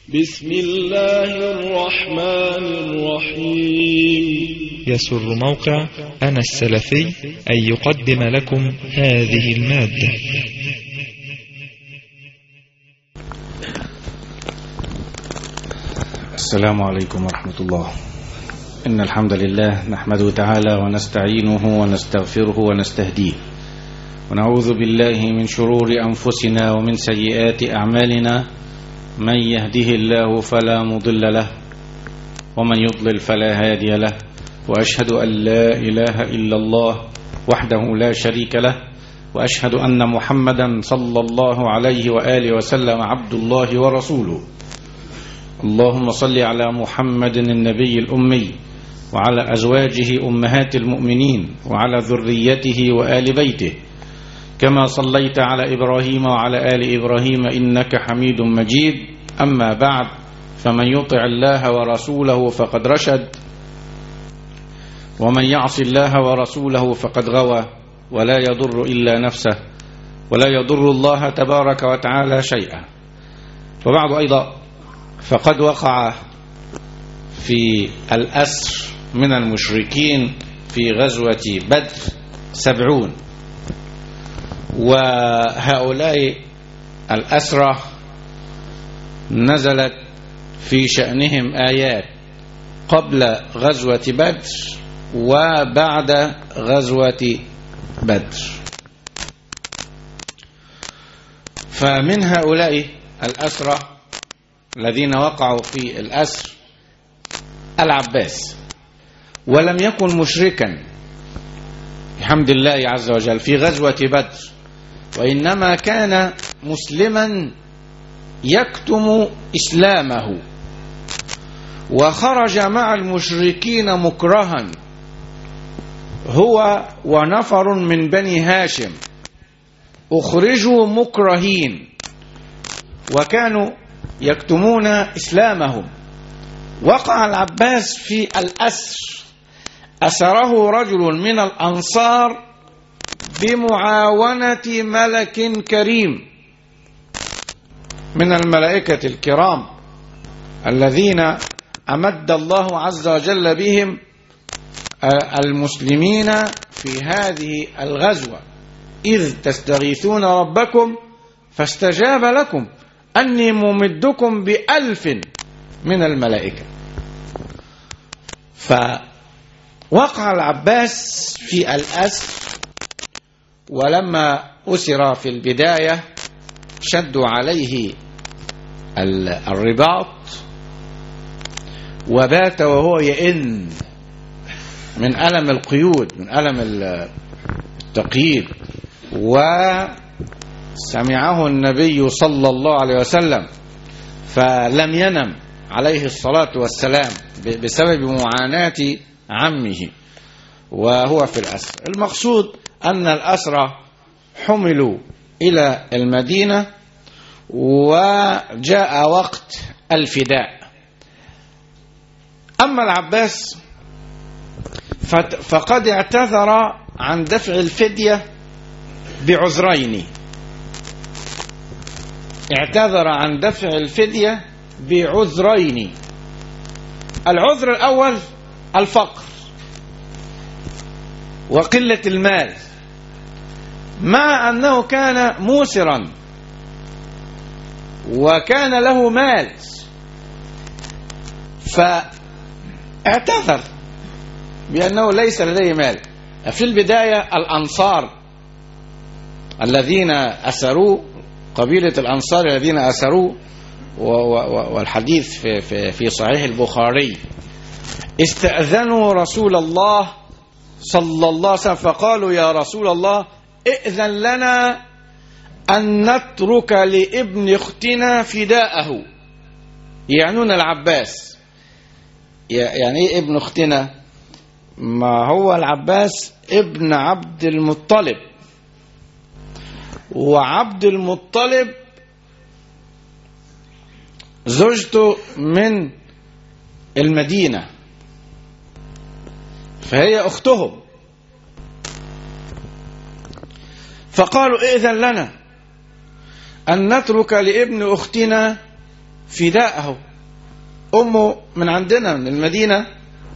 بسم الله الرحمن الرحيم يسر موقع أنا السلفي أن يقدم لكم هذه المادة السلام عليكم ورحمة الله إن الحمد لله نحمده تعالى ونستعينه ونستغفره ونستهديه ونعوذ بالله من شرور أنفسنا ومن سيئات أعمالنا من يهده الله فلا مضل له ومن يضلل فلا هادي له وأشهد أن لا إله إلا الله وحده لا شريك له وأشهد أن محمدا صلى الله عليه وآله وسلم عبد الله ورسوله اللهم صل على محمد النبي الأمي وعلى أزواجه أمهات المؤمنين وعلى ذريته وآل بيته كما صليت على إبراهيم وعلى آل إبراهيم إنك حميد مجيد أما بعد فمن يطع الله ورسوله فقد رشد ومن يعص الله ورسوله فقد غوى ولا يضر إلا نفسه ولا يضر الله تبارك وتعالى شيئا وبعد أيضا فقد وقع في الأسر من المشركين في غزوة بدر سبعون وهؤلاء الأسرة نزلت في شأنهم آيات قبل غزوة بدر وبعد غزوة بدر فمن هؤلاء الأسرة الذين وقعوا في الأسر العباس ولم يكن مشركا بحمد الله عز وجل في غزوة بدر وإنما كان مسلما يكتم إسلامه وخرج مع المشركين مكرها هو ونفر من بني هاشم أخرجوا مكرهين وكانوا يكتمون إسلامهم وقع العباس في الأسر أسره رجل من الأنصار بمعاونة ملك كريم من الملائكة الكرام الذين أمد الله عز وجل بهم المسلمين في هذه الغزوة إذ تستغيثون ربكم فاستجاب لكم أني ممدكم بألف من الملائكة فوقع العباس في الأسر ولما أسر في البداية شدوا عليه الرباط وبات وهو يئن من ألم القيود من ألم التقييد وسمعه النبي صلى الله عليه وسلم فلم ينم عليه الصلاة والسلام بسبب معاناة عمه وهو في الأسر المقصود أن الأسرى حملوا إلى المدينة وجاء وقت الفداء أما العباس فقد اعتذر عن دفع الفدية بعذرين اعتذر عن دفع الفدية بعذرين العذر الأول الفقر وقلة المال مع أنه كان موسرا وكان له مال فاعتذر بأنه ليس لديه مال في البداية الأنصار الذين أسروه قبيلة الأنصار الذين أسروه والحديث في, في, في صحيح البخاري استأذنوا رسول الله صلى الله عليه وسلم فقالوا يا رسول الله ائذن لنا أن نترك لابن اختنا فداءه يعنون العباس يعني ايه ابن اختنا ما هو العباس ابن عبد المطلب وعبد المطلب زوجته من المدينة فهي أختهم فقالوا ائذن لنا أن نترك لابن أختنا فداءه أمه من عندنا من المدينة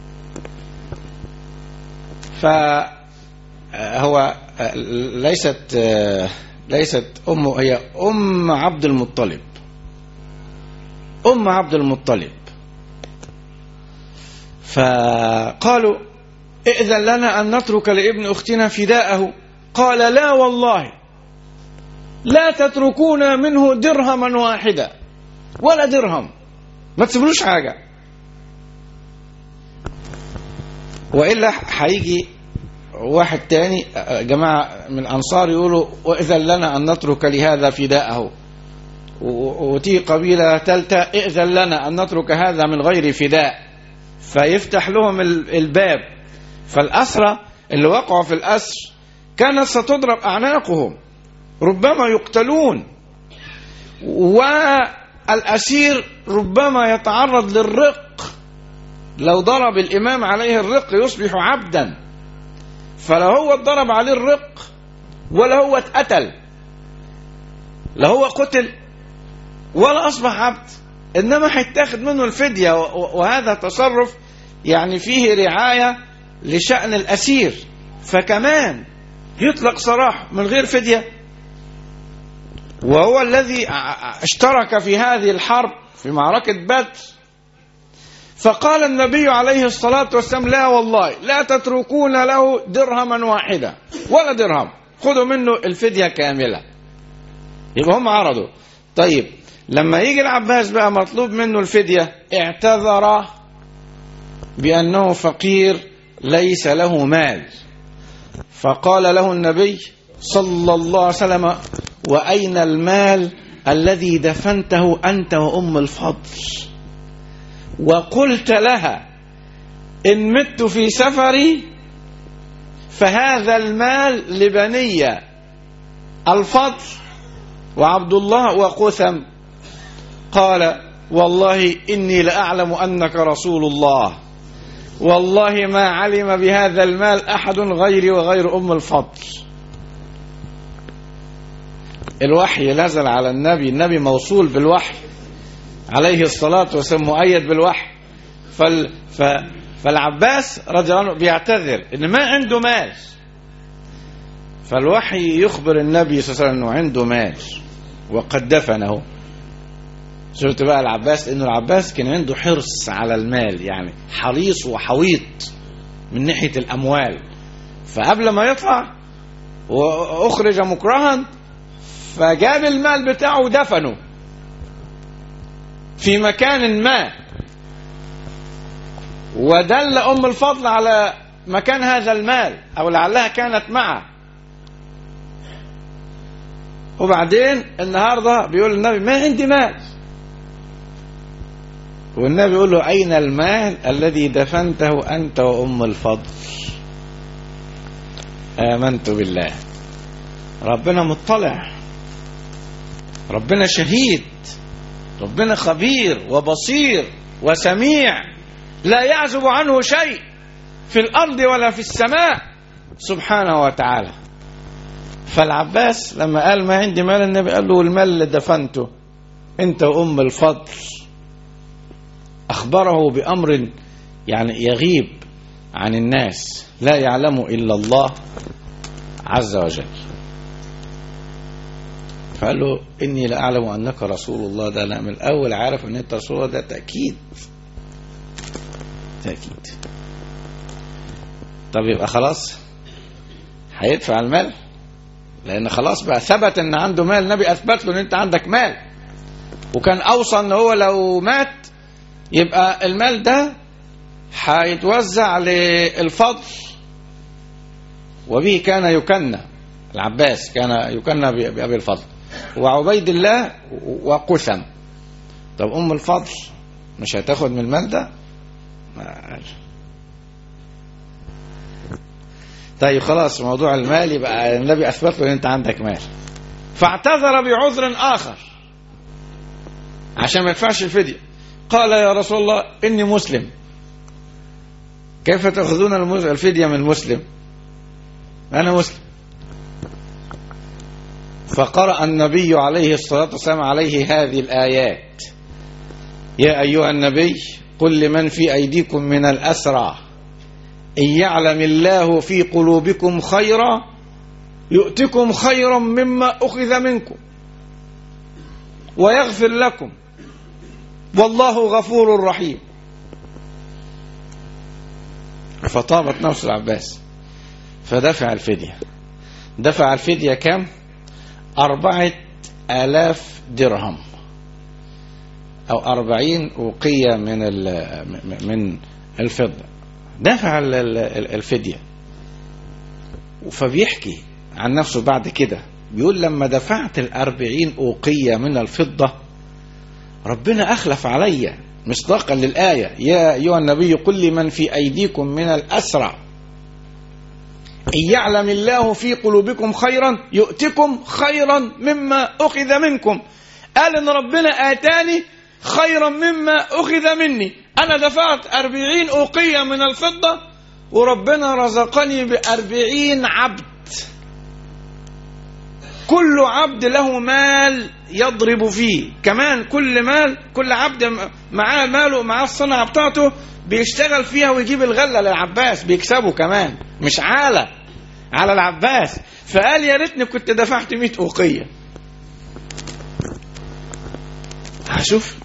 فهو ليست ليست أمه هي أم عبد المطلب أم عبد المطلب فقالوا ائذن لنا أن نترك لابن أختنا فداءه قال لا والله لا تتركونا منه درهما واحدا ولا درهم ما تسيبلوش حاجة وإلا هيجي واحد تاني جماعة من الأنصار يقولوا وإذن لنا أن نترك لهذا فداءه وتيجي قبيلة ثالثة ائذن لنا أن نترك هذا من غير فداء فيفتح لهم الباب فالأسرى اللي وقعوا في الأسر كانت ستضرب أعناقهم ربما يقتلون والأسير ربما يتعرض للرق لو ضرب الإمام عليه الرق يصبح عبدا فلا هو اتضرب عليه الرق ولا هو اتقتل لا هو قتل ولا أصبح عبد إنما هيتاخد منه الفدية وهذا تصرف يعني فيه رعاية لشأن الأسير فكمان يطلق سراح من غير فدية وهو الذي اشترك في هذه الحرب في معركة بدر فقال النبي عليه الصلاة والسلام لا والله لا تتركون له درهما واحدا ولا درهم خذوا منه الفدية كاملة يبقى هم عرضوا طيب لما يجي العباس بقى مطلوب منه الفدية اعتذر بأنه فقير ليس له مال فقال له النبي صلى الله عليه وسلم وأين المال الذي دفنته أنت وأم الفضل وقلت لها إن مت في سفري فهذا المال لبني الفضل وعبد الله وقثم قال والله إني لأعلم أنك رسول الله والله ما علم بهذا المال أحد غيري وغير أم الفضل الوحي نزل على النبي النبي موصول بالوحي عليه الصلاة والسلام مؤيد بالوحي فال ف فالعباس رضي الله عنه بيعتذر ان ما عنده مال فالوحي يخبر النبي صلى الله عليه وسلم انه عنده مال وقد دفنه شفت بقى العباس انه العباس كان عنده حرص على المال يعني حريص وحويط من ناحيه الاموال فقبل ما يطلع واخرج مكرها فجاب المال بتاعه ودفنه في مكان ما ودل ام الفضل على مكان هذا المال او لعلها كانت معه وبعدين النهارده بيقول النبي ما عندي مال والنبي يقول له أين المال الذي دفنته أنت وأم الفضل آمنت بالله ربنا مطلع ربنا شهيد ربنا خبير وبصير وسميع لا يعزب عنه شيء في الأرض ولا في السماء سبحانه وتعالى فالعباس لما قال ما عندي مال النبي قال له المال اللي دفنته انت وام الفضل أخبره بأمر يعني يغيب عن الناس لا يعلم إلا الله عز وجل فقال له إني لأعلم أنك رسول الله ده أنا من الأول عارف أن أنت رسول الله ده تأكيد تأكيد طب يبقى خلاص هيدفع المال لأن خلاص بقى ثبت أن عنده مال النبي أثبت له أن أنت عندك مال وكان أوصى أن هو لو مات يبقى المال ده هيتوزع للفضل وبه كان يكنى العباس كان يكنى بأبي الفضل وعبيد الله وقثم طب أم الفضل مش هتاخد من المال ده طيب خلاص موضوع المال يبقى النبي أثبت له أن أنت عندك مال فاعتذر بعذر آخر عشان ما يدفعش الفدية قال يا رسول الله إني مسلم كيف تأخذون الفدية من مسلم أنا مسلم فقرأ النبي عليه الصلاة والسلام عليه هذه الآيات يا أيها النبي قل لمن في أيديكم من الأسرى إن يعلم الله في قلوبكم خيرا يؤتكم خيرا مما أخذ منكم ويغفر لكم والله غفور رحيم فطابت نفس العباس فدفع الفدية دفع الفدية كم أربعة آلاف درهم أو أربعين أوقية من من الفضة دفع الفدية فبيحكي عن نفسه بعد كده بيقول لما دفعت الأربعين أوقية من الفضة ربنا أخلف علي مصداقا للآية يا أيها النبي قل لمن في أيديكم من الأسرى إن يعلم الله في قلوبكم خيرا يؤتكم خيرا مما أخذ منكم قال إن ربنا آتاني خيرا مما أخذ مني أنا دفعت أربعين أوقية من الفضة وربنا رزقني بأربعين عبد كل عبد له مال يضرب فيه كمان كل مال كل عبد معاه ماله معاه الصنعة بتاعته بيشتغل فيها ويجيب الغلة للعباس بيكسبه كمان مش عالة على العباس فقال يا ريتني كنت دفعت 100 أوقية هشوف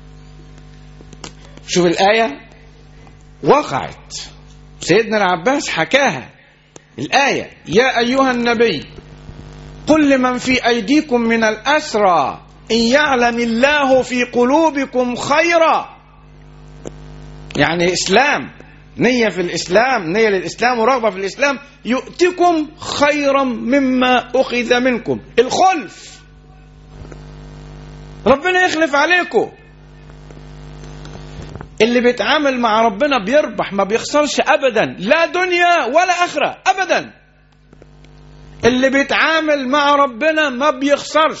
شوف الآية وقعت سيدنا العباس حكاها الآية يا أيها النبي قل لمن في أيديكم من الأسرى إن يعلم الله في قلوبكم خيرا يعني إسلام نية في الإسلام نية للإسلام ورغبة في الإسلام يؤتكم خيرا مما أخذ منكم الخلف ربنا يخلف عليكم اللي بيتعامل مع ربنا بيربح ما بيخسرش أبدا لا دنيا ولا آخرة أبدا اللي بيتعامل مع ربنا ما بيخسرش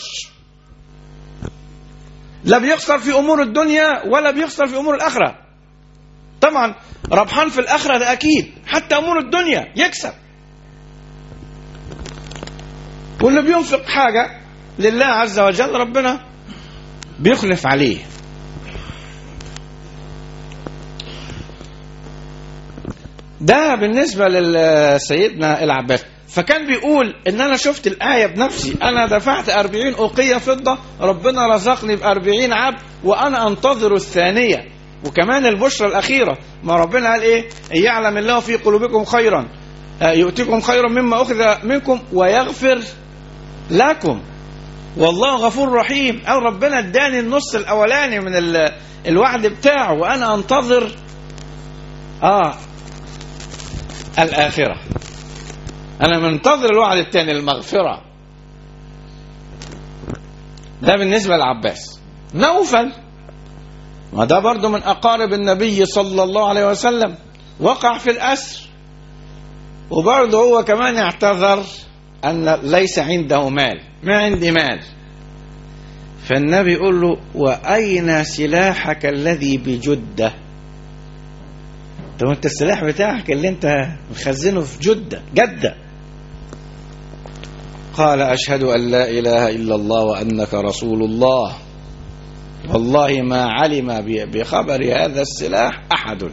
لا بيخسر في امور الدنيا ولا بيخسر في امور الاخره طبعا ربحان في الاخره ده اكيد حتى امور الدنيا يكسب واللي بينفق حاجه لله عز وجل ربنا بيخلف عليه ده بالنسبه لسيدنا العباس فكان بيقول ان انا شفت الايه بنفسي انا دفعت أربعين اوقيه فضه ربنا رزقني بأربعين عبد وانا انتظر الثانيه وكمان البشرى الاخيره ما ربنا قال ايه إن يعلم الله في قلوبكم خيرا يؤتيكم خيرا مما اخذ منكم ويغفر لكم والله غفور رحيم قال ربنا اداني النص الاولاني من الوعد بتاعه وانا انتظر اه الاخره انا منتظر الوعد الثاني المغفره ده بالنسبه للعباس نوفل ما ده برضه من اقارب النبي صلى الله عليه وسلم وقع في الاسر وبرضه هو كمان اعتذر ان ليس عنده مال ما عندي مال فالنبي يقول له واين سلاحك الذي بجده طب انت السلاح بتاعك اللي انت مخزنه في جده جده قال أشهد أن لا إله إلا الله وأنك رسول الله والله ما علم بخبر هذا السلاح أحد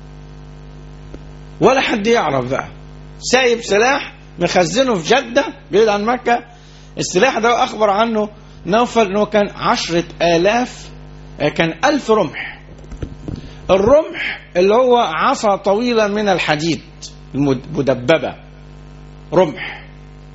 ولا حد يعرف بقى سايب سلاح مخزنه في جدة بعيد عن مكة السلاح ده أخبر عنه نوفل أنه كان عشرة آلاف كان ألف رمح الرمح اللي هو عصا طويلة من الحديد المدببة رمح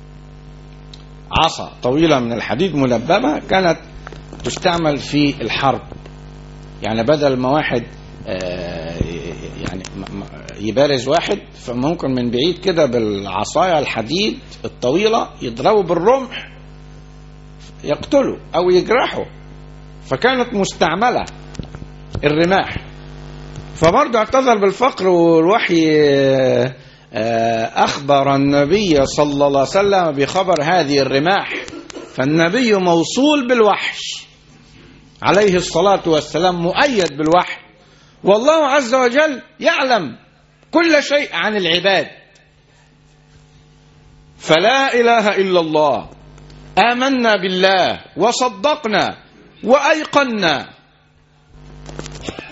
عصا طويلة من الحديد ملببة كانت تستعمل في الحرب يعني بدل ما واحد يعني يبارز واحد فممكن من بعيد كده بالعصاية الحديد الطويلة يضربه بالرمح يقتله أو يجرحه فكانت مستعملة الرماح فبرضه اعتذر بالفقر والوحي أخبر النبي صلى الله عليه وسلم بخبر هذه الرماح فالنبي موصول بالوحش عليه الصلاة والسلام مؤيد بالوحي والله عز وجل يعلم كل شيء عن العباد فلا إله إلا الله آمنا بالله وصدقنا وأيقنا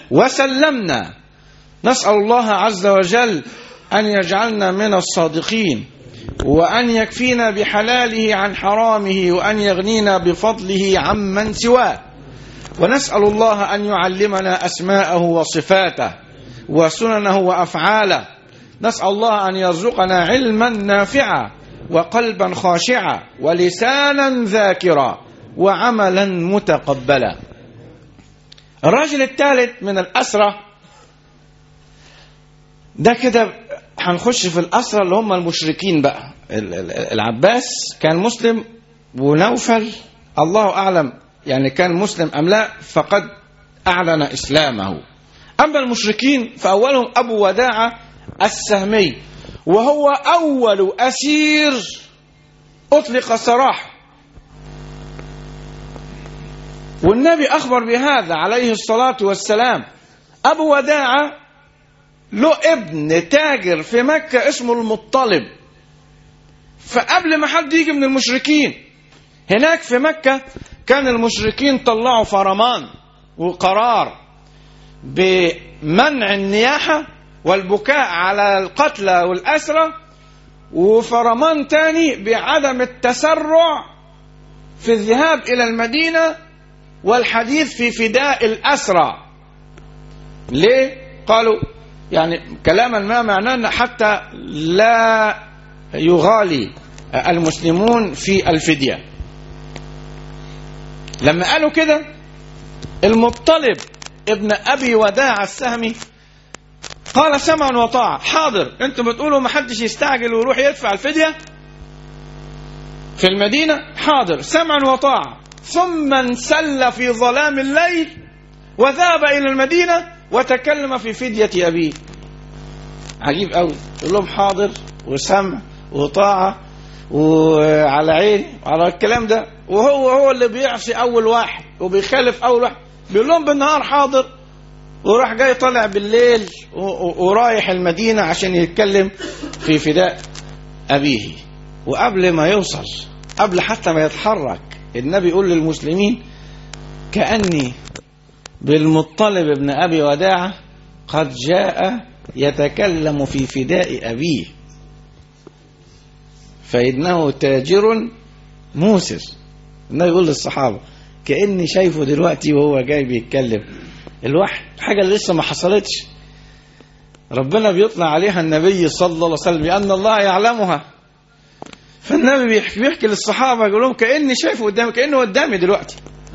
وسلمنا نسأل الله عز وجل أن يجعلنا من الصادقين وأن يكفينا بحلاله عن حرامه وأن يغنينا بفضله عمن سواه ونسأل الله أن يعلمنا أسماءه وصفاته وسننه وأفعاله نسأل الله أن يرزقنا علما نافعا وقلبا خاشعا ولسانا ذاكرا وعملا متقبلا الراجل الثالث من الأسرة ده كده هنخش في الأسرة اللي هم المشركين بقى ال- ال- العباس كان مسلم ونوفل الله أعلم يعني كان مسلم أم لا فقد أعلن إسلامه أما المشركين فأولهم أبو وداعة السهمي وهو أول أسير أطلق سراحه والنبي أخبر بهذا عليه الصلاة والسلام أبو وداعة له ابن تاجر في مكة اسمه المطلب فقبل ما حد يجي من المشركين هناك في مكة كان المشركين طلعوا فرمان وقرار بمنع النياحة والبكاء على القتلى والأسرى وفرمان تاني بعدم التسرع في الذهاب إلى المدينة والحديث في فداء الأسرى ليه؟ قالوا يعني كلاما ما معناه أن حتى لا يغالي المسلمون في الفدية لما قالوا كده المطلب ابن أبي وداع السهمي قال سمعا وطاعة حاضر انتم بتقولوا ما حدش يستعجل ويروح يدفع الفدية في المدينة حاضر سمعا وطاعة ثم انسل في ظلام الليل وذهب إلى المدينة وتكلم في فدية أبيه عجيب قوي يقول لهم حاضر وسمع وطاعة وعلى عيني وعلى الكلام ده وهو هو اللي بيعصي أول واحد وبيخالف أول واحد بيقول لهم بالنهار حاضر وراح جاي طالع بالليل و- و- ورايح المدينة عشان يتكلم في فداء أبيه وقبل ما يوصل قبل حتى ما يتحرك النبي يقول للمسلمين كأني بالمطلب ابن أبي وداعة قد جاء يتكلم في فداء أبيه فإنه تاجر موسر النبي يقول للصحابة كأني شايفه دلوقتي وهو جاي بيتكلم الوحي حاجة اللي لسه ما حصلتش ربنا بيطلع عليها النبي صلى الله عليه وسلم لأن الله يعلمها فالنبي بيحكي, بيحكي للصحابة يقول لهم كأني شايفه قدامي كأنه قدامي دلوقتي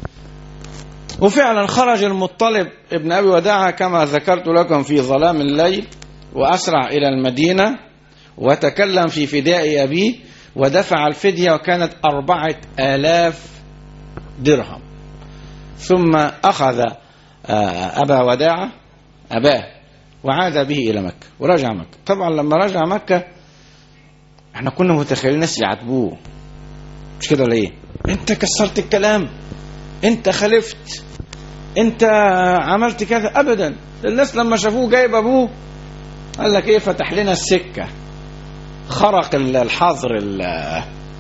وفعلا خرج المطلب ابن أبي وداعة كما ذكرت لكم في ظلام الليل وأسرع إلى المدينة وتكلم في فداء أبيه ودفع الفدية وكانت أربعة آلاف درهم ثم أخذ آه، أبا وداعة أباه وعاد به إلى مكة ورجع مكة طبعا لما رجع مكة احنا كنا متخيلين الناس يعاتبوه مش كده ولا ايه انت كسرت الكلام انت خلفت انت عملت كذا ابدا الناس لما شافوه جايب ابوه قال لك ايه فتح لنا السكه خرق ال- الحظر ال-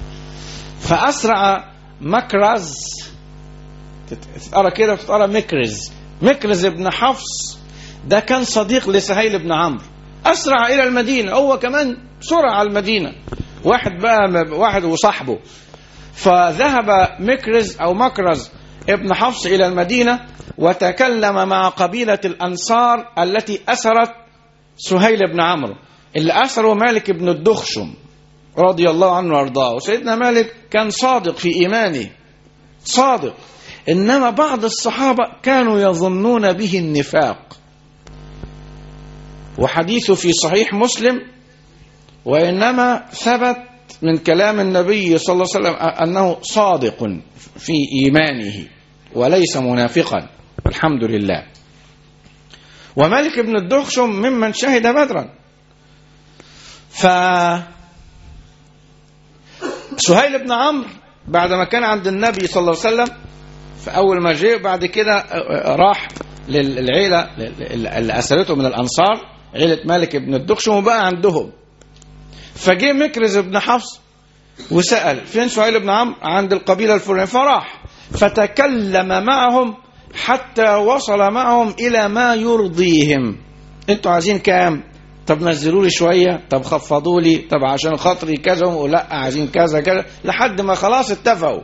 فاسرع مكرز تت- تتقرا كده وتتقرا مكرز مكرز ابن حفص ده كان صديق لسهيل بن عمرو اسرع الى المدينه هو كمان سرع على المدينه واحد بقى واحد وصاحبه فذهب مكرز او مكرز ابن حفص الى المدينه وتكلم مع قبيله الانصار التي اسرت سهيل بن عمرو اللي اسره مالك بن الدخشم رضي الله عنه وارضاه وسيدنا مالك كان صادق في ايمانه صادق انما بعض الصحابه كانوا يظنون به النفاق وحديثه في صحيح مسلم وانما ثبت من كلام النبي صلى الله عليه وسلم انه صادق في ايمانه وليس منافقا الحمد لله ومالك بن الدخشم ممن شهد بدرا ف سهيل بن عمرو بعد ما كان عند النبي صلى الله عليه وسلم فأول ما جه بعد كده راح للعيلة اللي أسرته من الأنصار عيلة مالك بن الدخشم وبقى عندهم فجه مكرز بن حفص وسأل فين سهيل بن عمرو عند القبيلة الفلانية فراح فتكلم معهم حتى وصل معهم إلى ما يرضيهم انتوا عايزين كام طب نزلوا لي شوية طب خفضوا لي طب عشان خاطري كذا ولا عايزين كذا كذا لحد ما خلاص اتفقوا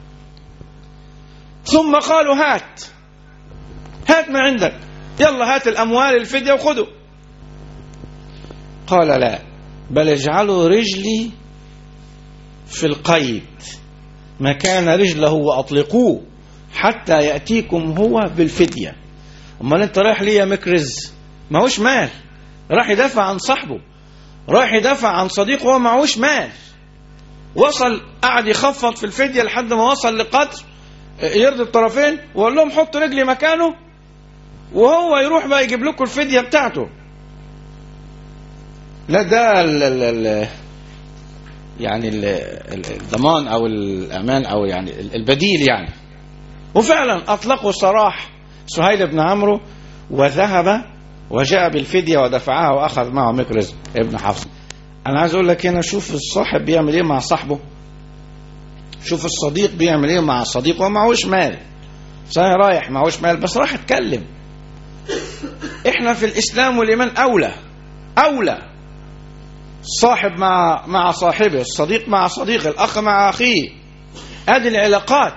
ثم قالوا هات هات ما عندك يلا هات الأموال الفدية وخذوا قال لا بل اجعلوا رجلي في القيد مكان رجله وأطلقوه حتى يأتيكم هو بالفدية أمال أنت رايح ليه يا مكرز ما هوش مال راح يدافع عن صاحبه راح يدافع عن صديقه هو معهوش مال وصل قعد يخفض في الفدية لحد ما وصل لقدر يرضي الطرفين وقال لهم حط رجلي مكانه وهو يروح بقى يجيب لكم الفدية بتاعته لا ده ال ال ال يعني ال الضمان او الامان او يعني البديل يعني وفعلا اطلقوا سراح سهيل بن عمرو وذهب وجاء بالفدية ودفعها واخذ معه مكرز ابن حفص انا عايز اقول لك هنا شوف الصاحب بيعمل ايه مع صاحبه شوف الصديق بيعمل ايه مع صديقه ومعهوش مال صحيح رايح معهوش مال بس راح اتكلم احنا في الاسلام والايمان اولى اولى صاحب مع مع صاحبه الصديق مع صديقه الاخ مع اخيه ادي العلاقات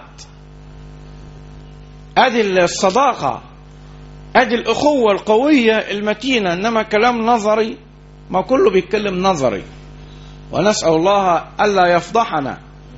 ادي الصداقه ادي الاخوه القويه المتينه انما كلام نظري ما كله بيتكلم نظري ونسال الله الا يفضحنا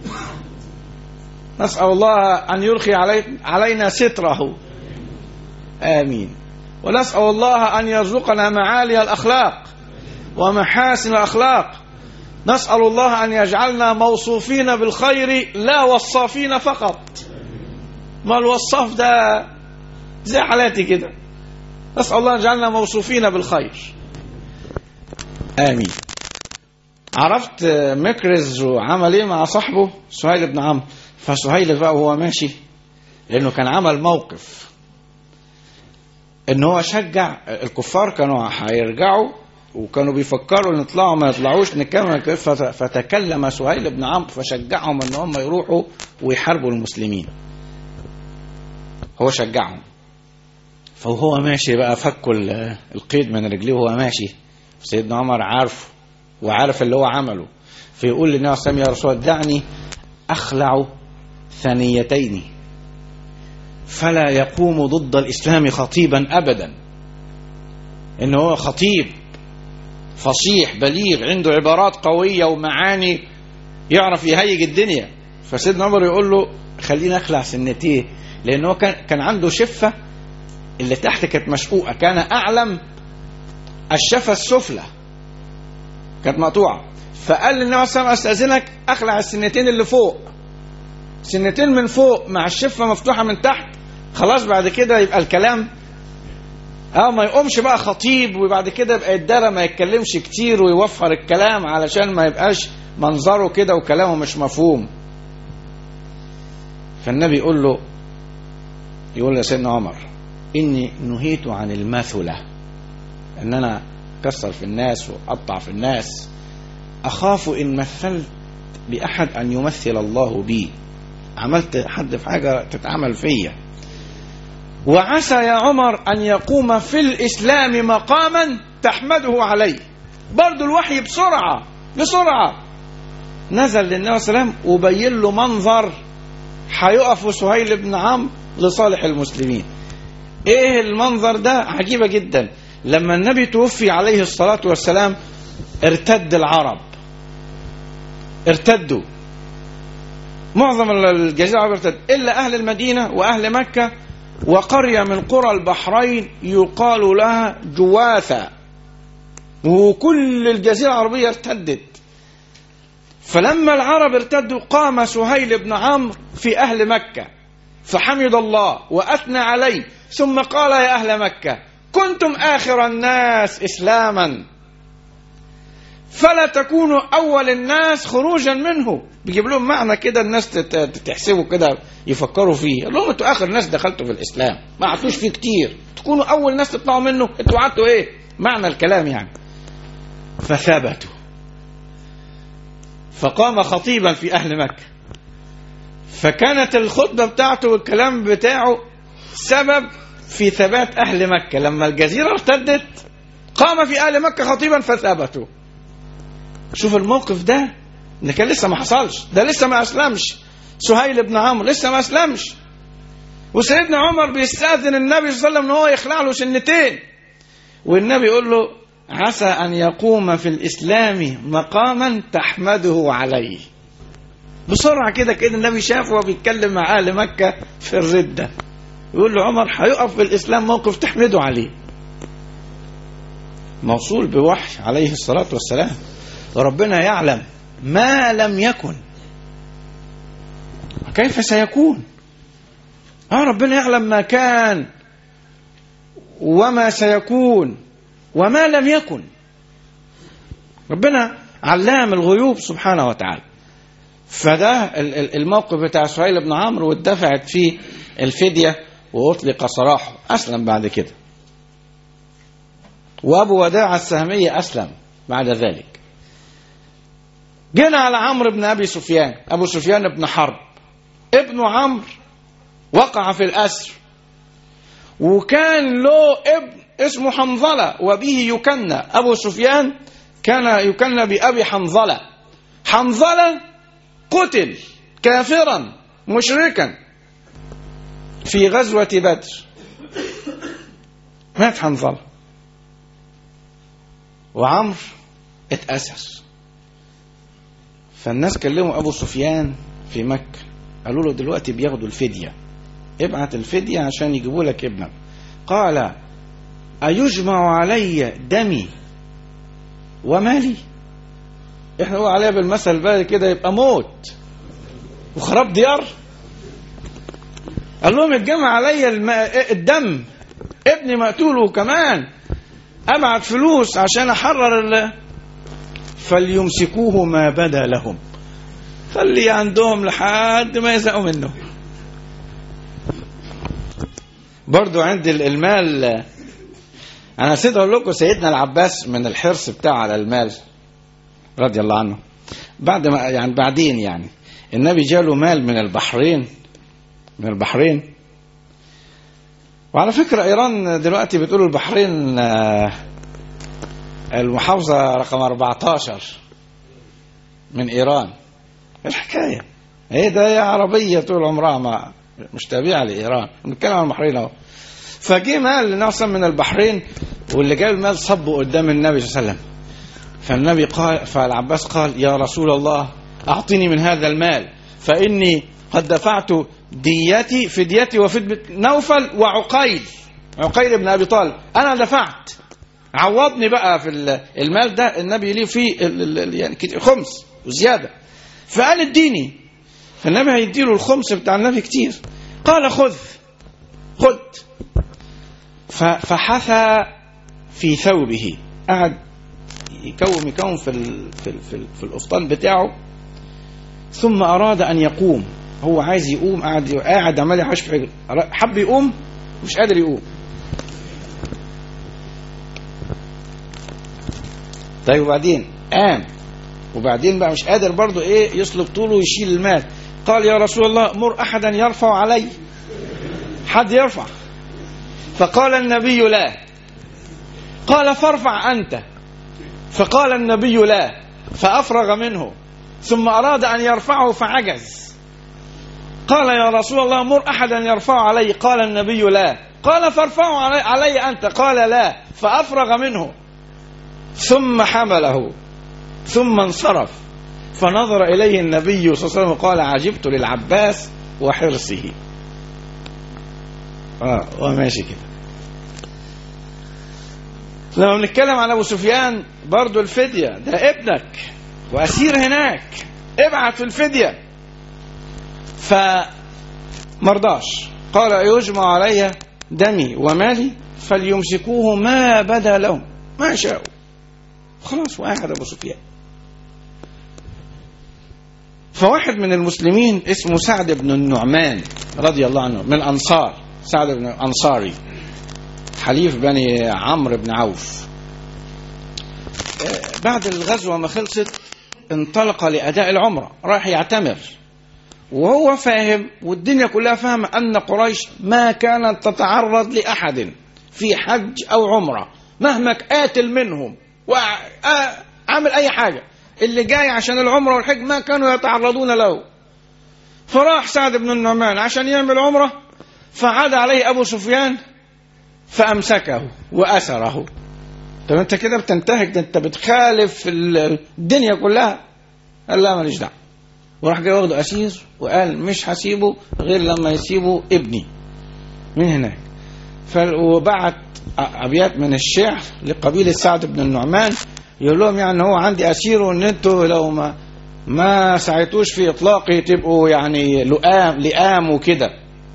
نسال الله ان يرخي علي علينا ستره امين ونسال الله ان يرزقنا معالي الاخلاق ومحاسن الاخلاق نسال الله ان يجعلنا موصوفين بالخير لا وصافين فقط ما الوصاف ده زي حالاتي كده نسال الله ان يجعلنا موصوفين بالخير امين عرفت مكرز وعمل ايه مع صاحبه سهيل بن عمرو فسهيل بقى وهو ماشي لانه كان عمل موقف ان هو شجع الكفار كانوا هيرجعوا وكانوا بيفكروا ان يطلعوا ما يطلعوش نكمل فتكلم سهيل بن عمرو فشجعهم ان هم يروحوا ويحاربوا المسلمين هو شجعهم فهو ماشي بقى فكوا القيد من رجليه وهو ماشي سيدنا عمر عارفه وعارف اللي هو عمله فيقول للنبي صلى الله عليه وسلم يا رسول الله دعني اخلع ثنيتين فلا يقوم ضد الاسلام خطيبا ابدا ان هو خطيب فصيح بليغ عنده عبارات قويه ومعاني يعرف يهيج الدنيا فسيدنا عمر يقول له خلينا اخلع سنتيه لان هو كان كان عنده شفه اللي تحت كانت مشقوقه كان اعلم الشفه السفلى كانت مقطوعه فقال للنبي صلى الله عليه وسلم استاذنك اخلع السنتين اللي فوق سنتين من فوق مع الشفه مفتوحه من تحت خلاص بعد كده يبقى الكلام اه ما يقومش بقى خطيب وبعد كده يبقى الدارة ما يتكلمش كتير ويوفر الكلام علشان ما يبقاش منظره كده وكلامه مش مفهوم فالنبي يقول له يقول لسيدنا عمر إني نهيت عن المثلة إن أنا كسر في الناس وأقطع في الناس أخاف إن مثلت بأحد أن يمثل الله بي عملت حد في حاجة تتعمل فيا وعسى يا عمر أن يقوم في الإسلام مقاما تحمده عليه برضو الوحي بسرعة بسرعة نزل للنبي صلى الله عليه وسلم وبين له منظر هيقف سهيل بن عمرو لصالح المسلمين ايه المنظر ده عجيبة جدا لما النبي توفي عليه الصلاة والسلام ارتد العرب ارتدوا معظم الجزيرة العربية ارتد إلا أهل المدينة وأهل مكة وقرية من قرى البحرين يقال لها جواثة وكل الجزيرة العربية ارتدت فلما العرب ارتدوا قام سهيل بن عمرو في أهل مكة فحمد الله وأثنى عليه ثم قال يا أهل مكة كنتم آخر الناس إسلاما فلا تكونوا أول الناس خروجا منه بيجيب لهم معنى كده الناس تحسبوا كده يفكروا فيه قال لهم انتوا آخر ناس دخلتوا في الإسلام ما قعدتوش فيه كتير تكونوا أول ناس تطلعوا منه انتوا قعدتوا إيه معنى الكلام يعني فثبتوا فقام خطيبا في أهل مكة فكانت الخطبة بتاعته والكلام بتاعه سبب في ثبات أهل مكة لما الجزيرة ارتدت قام في أهل مكة خطيبا فثبتوا شوف الموقف ده ده كان لسه ما حصلش ده لسه ما أسلمش سهيل بن عمرو لسه ما أسلمش وسيدنا عمر بيستأذن النبي صلى الله عليه وسلم ان هو يخلع له سنتين والنبي يقول له عسى أن يقوم في الإسلام مقاما تحمده عليه بسرعة كده كده النبي شافه وهو بيتكلم مع أهل مكة في الردة يقول له عمر هيقف في الإسلام موقف تحمده عليه موصول بوحي عليه الصلاة والسلام وربنا يعلم ما لم يكن كيف سيكون اه ربنا يعلم ما كان وما سيكون وما لم يكن ربنا علام الغيوب سبحانه وتعالى فده الموقف بتاع سهيل بن عمرو واتدفعت فيه الفدية وأطلق سراحه أسلم بعد كده وأبو وداع السهمية أسلم بعد ذلك جينا على عمرو بن أبي سفيان أبو سفيان بن حرب ابن عمرو وقع في الأسر وكان له ابن اسمه حنظلة وبه يكنى أبو سفيان كان يكنى بأبي حنظلة حنظلة قتل كافرا مشركا في غزوة بدر مات حنظلة وعمرو اتأسر فالناس كلموا أبو سفيان في مكة قالوا له دلوقتي بياخدوا الفدية ابعت الفدية عشان يجيبوا لك ابنك قال أيجمع علي دمي ومالي احنا نقول عليها بالمثل البلدي كده يبقى موت وخراب ديار قال لهم اتجمع علي الم... الدم ابني مقتول وكمان ابعت فلوس عشان احرر ال... فليمسكوه ما بدا لهم خلي عندهم لحد ما يزهقوا منه برضو عند المال انا نسيت اقول لكم سيدنا العباس من الحرص بتاعه على المال رضي الله عنه بعد ما يعني بعدين يعني النبي جاله مال من البحرين من البحرين وعلى فكرة إيران دلوقتي بتقول البحرين المحافظة رقم 14 من إيران الحكاية هي ده هي عربية طول عمرها ما مش تابعة لإيران بنتكلم عن البحرين أهو فجه مال ناس من البحرين واللي جاب المال صبه قدام النبي صلى الله عليه وسلم فالنبي قال فالعباس قال يا رسول الله أعطني من هذا المال فإني قد دفعت ديتي فديتي وفدية نوفل وعقيل عقيل بن أبي طالب أنا دفعت عوضني بقى في المال ده النبي ليه فيه يعني خمس وزيادة فقال اديني فالنبي هيديله الخمس بتاع النبي كتير قال خذ خذ فحثى في ثوبه قعد يكوم يكوم في ال في ال في, ال في القفطان بتاعه ثم اراد ان يقوم هو عايز يقوم قاعد قاعد عمال يحش في حجر حب يقوم مش قادر يقوم طيب وبعدين قام وبعدين بقى مش قادر برضه ايه يصلب طوله ويشيل المال قال يا رسول الله مر احدا يرفع علي حد يرفع فقال النبي لا قال فارفع انت فقال النبي لا فافرغ منه ثم اراد ان يرفعه فعجز قال يا رسول الله مر احدا يرفع علي قال النبي لا قال فارفعه علي, علي انت قال لا فافرغ منه ثم حمله ثم انصرف فنظر اليه النبي صلى الله عليه وسلم قال عجبت للعباس وحرصه اه وماشي كده لما بنتكلم عن ابو سفيان برضو الفدية ده ابنك واسير هناك ابعت في الفدية فمرضاش قال يجمع علي دمي ومالي فليمسكوه ما بدا لهم ما شاءوا خلاص وقعد ابو سفيان فواحد من المسلمين اسمه سعد بن النعمان رضي الله عنه من الانصار سعد بن انصاري حليف بني عمرو بن عوف بعد الغزوه ما خلصت انطلق لاداء العمره راح يعتمر وهو فاهم والدنيا كلها فاهمة أن قريش ما كانت تتعرض لأحد في حج أو عمرة مهما قاتل منهم وعمل أي حاجة اللي جاي عشان العمرة والحج ما كانوا يتعرضون له فراح سعد بن النعمان عشان يعمل عمرة فعاد عليه أبو سفيان فأمسكه وأسره طب أنت كده بتنتهك ده أنت بتخالف الدنيا كلها قال لا ماليش دعوة وراح جاي واخده أسير وقال مش هسيبه غير لما يسيبوا ابني من هناك وبعت أبيات من الشعر لقبيلة سعد بن النعمان يقول لهم يعني هو عندي أسير وإن أنتوا لو ما ما سعيتوش في إطلاقه تبقوا يعني لئام لئام وكده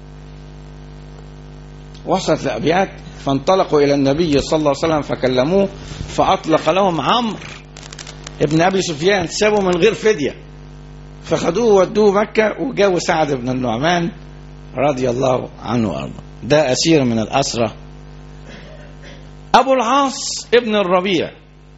وصلت لأبيات فانطلقوا إلى النبي صلى الله عليه وسلم فكلموه فأطلق لهم عمرو ابن أبي سفيان سابوا من غير فدية فخدوه ودوه مكة وجابوا سعد بن النعمان رضي الله عنه وأرضاه ده أسير من الأسرة أبو العاص ابن الربيع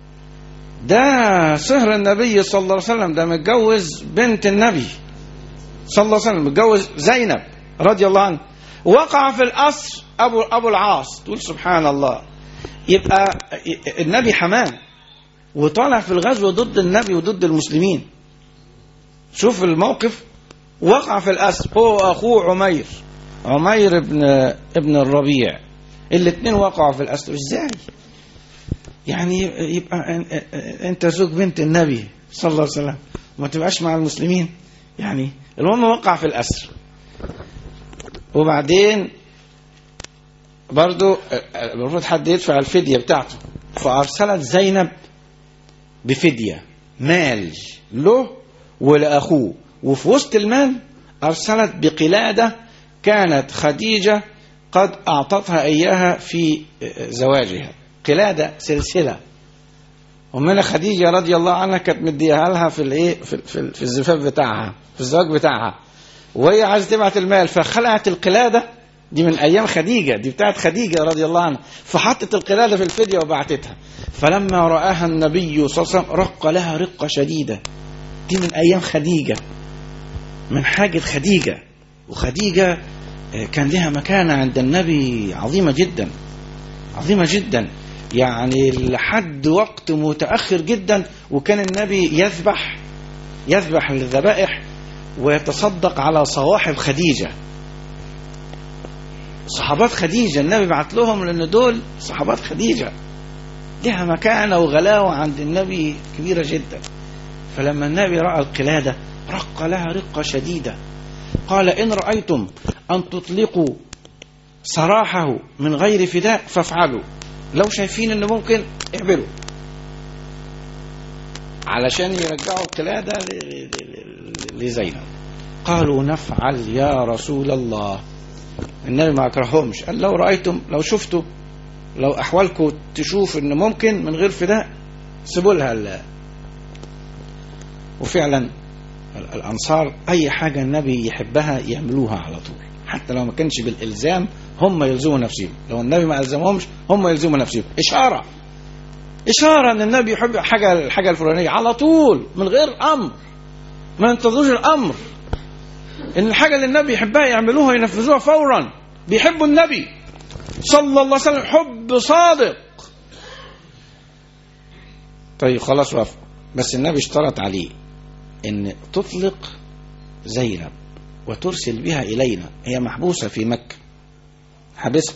ده صهر النبي صلى الله عليه وسلم ده متجوز بنت النبي صلى الله عليه وسلم متجوز زينب رضي الله عنه وقع في الأسر أبو, أبو العاص تقول سبحان الله يبقى النبي حماه وطالع في الغزو ضد النبي وضد المسلمين شوف الموقف وقع في الأسر هو أخوه عمير عمير ابن ابن الربيع الاثنين وقعوا في الأسر ازاي يعني يبقى انت زوج بنت النبي صلى الله عليه وسلم وما تبقاش مع المسلمين يعني المهم وقع في الأسر وبعدين برضو المفروض حد يدفع الفدية بتاعته فأرسلت زينب بفدية مال له ولأخوه وفي وسط المال أرسلت بقلادة كانت خديجة قد أعطتها إياها في زواجها قلادة سلسلة ومن خديجة رضي الله عنها كانت مديها لها في الايه في, في, في الزفاف بتاعها في الزواج بتاعها وهي عايزة تبعت المال فخلعت القلادة دي من أيام خديجة دي بتاعت خديجة رضي الله عنها فحطت القلادة في الفدية وبعتتها فلما رآها النبي صلى الله عليه وسلم رق لها رقة شديدة دي من أيام خديجة من حاجة خديجة وخديجة كان لها مكانة عند النبي عظيمة جدا عظيمة جدا يعني لحد وقت متأخر جدا وكان النبي يذبح يذبح الذبائح ويتصدق على صواحب خديجة صحابات خديجة النبي بعت لهم لأن دول صحابات خديجة لها مكانة وغلاوة عند النبي كبيرة جدا فلما النبي رأى القلادة رق لها رقة شديدة قال إن رأيتم أن تطلقوا سراحه من غير فداء فافعلوا لو شايفين أنه ممكن اعملوا علشان يرجعوا القلادة لزينب قالوا نفعل يا رسول الله النبي ما أكرههمش قال لو رأيتم لو شفتوا لو أحوالكم تشوف أن ممكن من غير فداء سيبوا لها الله وفعلا الأنصار أي حاجة النبي يحبها يعملوها على طول حتى لو ما كانش بالإلزام هم يلزموا نفسهم لو النبي ما ألزمهمش هم يلزموا نفسهم إشارة إشارة أن النبي يحب حاجة الحاجة الفلانية على طول من غير أمر ما ينتظروش الأمر إن الحاجة اللي النبي يحبها يعملوها ينفذوها فورا بيحبوا النبي صلى الله عليه وسلم حب صادق طيب خلاص وافق بس النبي اشترط عليه ان تطلق زينب وترسل بها الينا هي محبوسه في مكه حبسها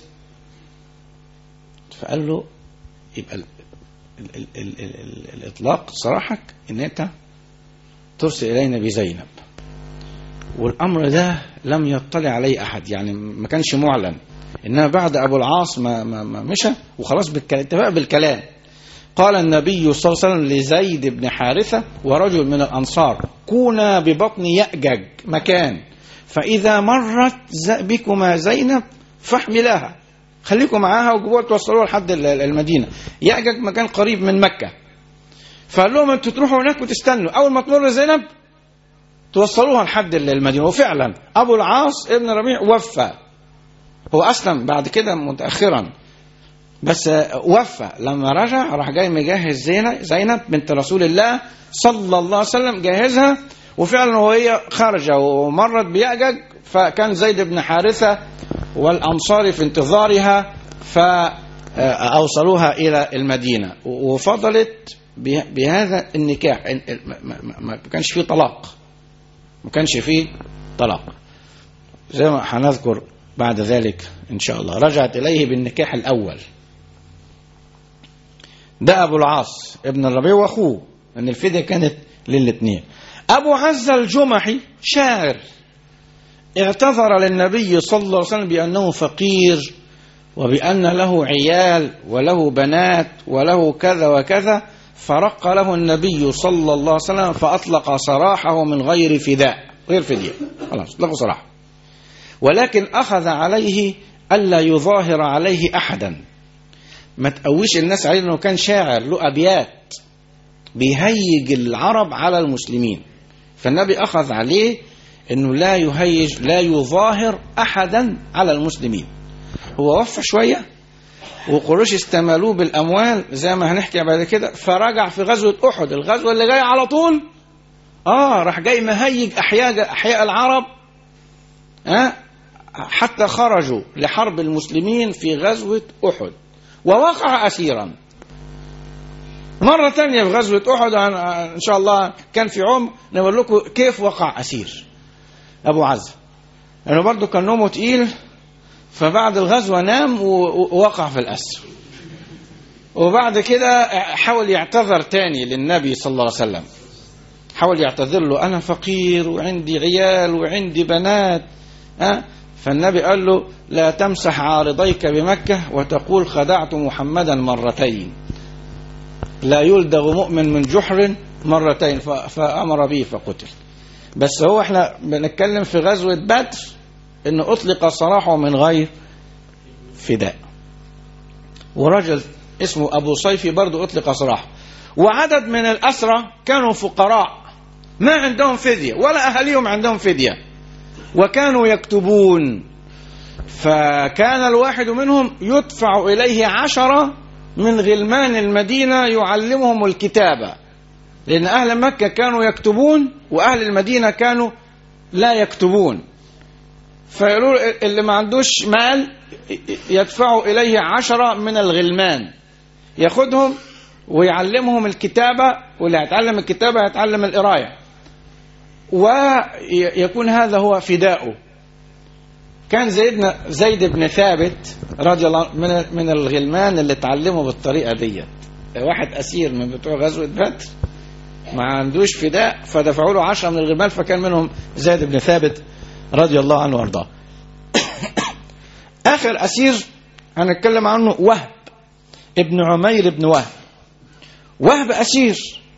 فقال له يبقى ال ال ال ال ال الاطلاق صراحك ان انت ترسل الينا بزينب والامر ده لم يطلع عليه احد يعني ما كانش معلن انما بعد ابو العاص ما, ما, ما مشى وخلاص اتفق بالكلام قال النبي صلى الله عليه وسلم لزيد بن حارثة ورجل من الأنصار كونا ببطن يأجج مكان فإذا مرت بكما زينب فاحملاها خليكم معاها وجيبوها توصلوها لحد المدينة يأجج مكان قريب من مكة فقال لهم انتوا تروحوا هناك وتستنوا أول ما تمر زينب توصلوها لحد المدينة وفعلا أبو العاص ابن ربيع وفى هو أسلم بعد كده متأخرا بس وفى لما رجع راح جاي مجهز زينب زينب بنت رسول الله صلى الله عليه وسلم جهزها وفعلا وهي خارجة ومرت بيأجج فكان زيد بن حارثة والأنصار في انتظارها فأوصلوها إلى المدينة وفضلت به- بهذا النكاح إن- ما- ما ما كانش فيه طلاق ما كانش فيه طلاق زي ما هنذكر بعد ذلك إن شاء الله رجعت إليه بالنكاح الأول ده أبو العاص ابن الربيع وأخوه أن الفدية كانت للاثنين أبو عزة الجمحي شاعر اعتذر للنبي صلى الله عليه وسلم بأنه فقير وبأن له عيال وله بنات وله كذا وكذا فرق له النبي صلى الله عليه وسلم فأطلق سراحه من غير فداء غير فدية خلاص اطلقوا سراحه ولكن أخذ عليه ألا يظاهر عليه أحدا ما تقويش الناس عليه أنه كان شاعر له أبيات بيهيج العرب على المسلمين فالنبي أخذ عليه أنه لا يهيج لا يظاهر أحدا على المسلمين هو وفى شوية وقريش استمالوه بالأموال زي ما هنحكي بعد كده فرجع في غزوة أحد الغزوة اللي جاية على طول آه راح جاي مهيج أحياء أحياء العرب آه حتى خرجوا لحرب المسلمين في غزوة أحد ووقع أسيرا مرة تانية في غزوة أحد إن شاء الله كان في عمر نقول لكم كيف وقع أسير أبو عزة لأنه يعني برضه كان نومه تقيل فبعد الغزوة نام ووقع في الأسر وبعد كده حاول يعتذر تاني للنبي صلى الله عليه وسلم حاول يعتذر له أنا فقير وعندي عيال وعندي بنات أه؟ فالنبي قال له لا تمسح عارضيك بمكة وتقول خدعت محمدا مرتين لا يلدغ مؤمن من جحر مرتين فأمر به فقتل بس هو احنا بنتكلم في غزوة بدر انه اطلق سراحه من غير فداء ورجل اسمه ابو صيفي برضه اطلق سراحه وعدد من الاسرى كانوا فقراء ما عندهم فدية ولا اهاليهم عندهم فدية وكانوا يكتبون فكان الواحد منهم يدفع اليه عشرة من غلمان المدينة يعلمهم الكتابة لأن أهل مكة كانوا يكتبون وأهل المدينة كانوا لا يكتبون فيقولوا اللي ما عندوش مال يدفعوا إليه عشرة من الغلمان ياخدهم ويعلمهم الكتابة واللي هيتعلم الكتابة هيتعلم القراية ويكون هذا هو فداؤه كان زيدنا زيد بن ثابت رضي الله من من الغلمان اللي اتعلموا بالطريقه ديت واحد اسير من بتوع غزوه بدر ما عندوش فداء فدفعوا له عشرة من الغلمان فكان منهم زيد بن ثابت رضي الله عنه وارضاه اخر اسير هنتكلم عنه وهب ابن عمير بن وهب وهب اسير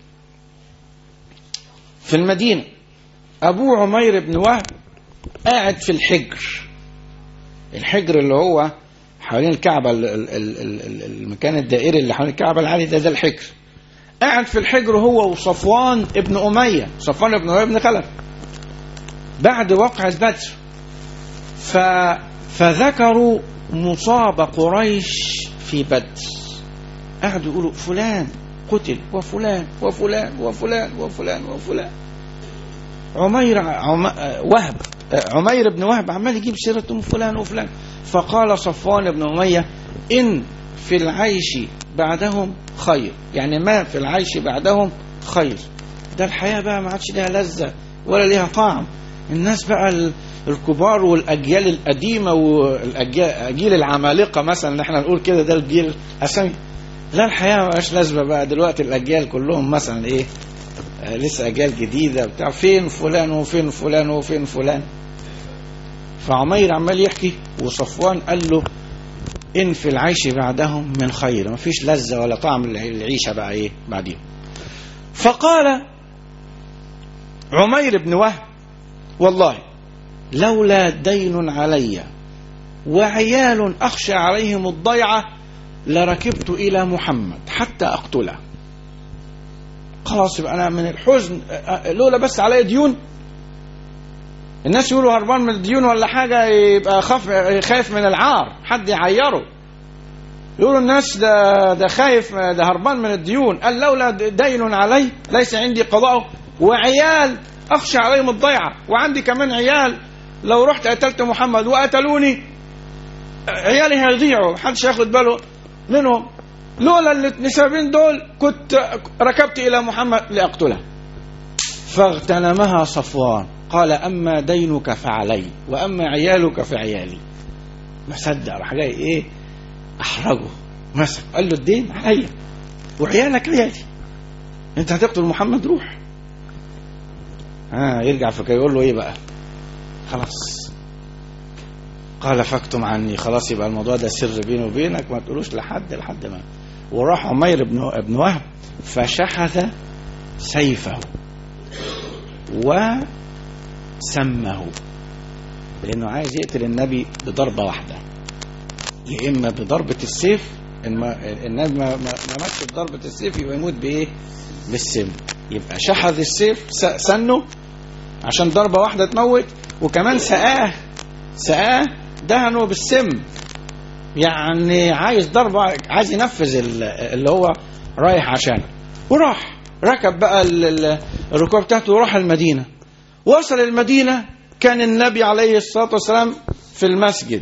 في المدينه ابوه عمير بن وهب قاعد في الحجر الحجر اللي هو حوالين الكعبة المكان الدائري اللي حوالين الكعبة العالي ده ده الحجر قاعد في الحجر هو وصفوان ابن أمية صفوان ابن أمية بن خلف بعد وقعة بدر ف... فذكروا مصاب قريش في بدر قعدوا يقولوا فلان قتل وفلان وفلان وفلان وفلان وفلان عمير عم... وهب عمير بن وهب عمال يجيب سيرة أم فلان وفلان فقال صفوان بن أمية إن في العيش بعدهم خير يعني ما في العيش بعدهم خير ده الحياة بقى ما عادش ليها لذة ولا ليها طعم الناس بقى الكبار والأجيال القديمة والأجيال العمالقة مثلا احنا نقول كده ده الجيل أسامي لا الحياة ما بقاش لازمة بقى دلوقتي الأجيال كلهم مثلا إيه آه لسه أجيال جديدة بتاع فين فلان وفين فلان وفين فلان فعمير عمال يحكي وصفوان قال له إن في العيش بعدهم من خير ما فيش لذة ولا طعم العيشة بقى إيه بعدين فقال عمير بن وهب والله لولا دين علي وعيال أخشى عليهم الضيعة لركبت إلى محمد حتى أقتله خلاص يبقى أنا من الحزن لولا بس علي ديون الناس يقولوا هربان من الديون ولا حاجة يبقى خاف خايف من العار حد يعيره يقولوا الناس ده ده خايف ده هربان من الديون قال لولا دين علي ليس عندي قضاء وعيال اخشى عليهم الضيعه وعندي كمان عيال لو رحت قتلت محمد وقتلوني عيالي هيضيعوا محدش هياخد باله منهم لولا النسابين دول كنت ركبت الى محمد لاقتله فاغتنمها صفوان قال اما دينك فعلي واما عيالك فعيالي ما صدق راح جاي ايه احرجه مسك قال له الدين عليا وعيالك عيالي انت هتقتل محمد روح ها آه يرجع فكر يقول له ايه بقى خلاص قال فاكتم عني خلاص يبقى الموضوع ده سر بيني وبينك ما تقولوش لحد لحد ما وراح عمير بن ابن وهب فشحذ سيفه وسمه لانه عايز يقتل النبي بضربه واحده يا اما بضربه السيف النبي ما ما ماتش بضربه السيف يبقى يموت بايه بالسم يبقى شحذ السيف سنه عشان ضربه واحده تموت وكمان سقاه سقاه دهنه بالسم يعني عايز ضربه عايز ينفذ اللي هو رايح عشانه وراح ركب بقى الركوب بتاعته وراح المدينه وصل المدينه كان النبي عليه الصلاه والسلام في المسجد